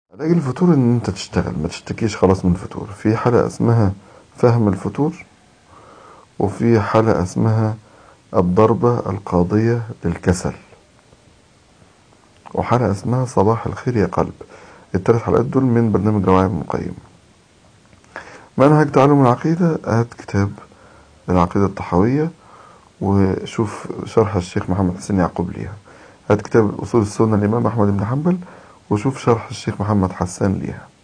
علاج الفتور ان انت تشتغل ما تشتكيش خلاص من الفتور في حلقة اسمها فهم الفتور وفي حلقة اسمها الضربة القاضية للكسل وحلقة اسمها صباح الخير يا قلب الثلاث حلقات دول من برنامج رواية ابن القيم منهج تعلم العقيدة هات كتاب العقيدة الطحاوية وشوف شرح الشيخ محمد حسين يعقوب ليها هات كتاب أصول السنة الإمام أحمد بن حنبل وشوف شرح الشيخ محمد حسان ليها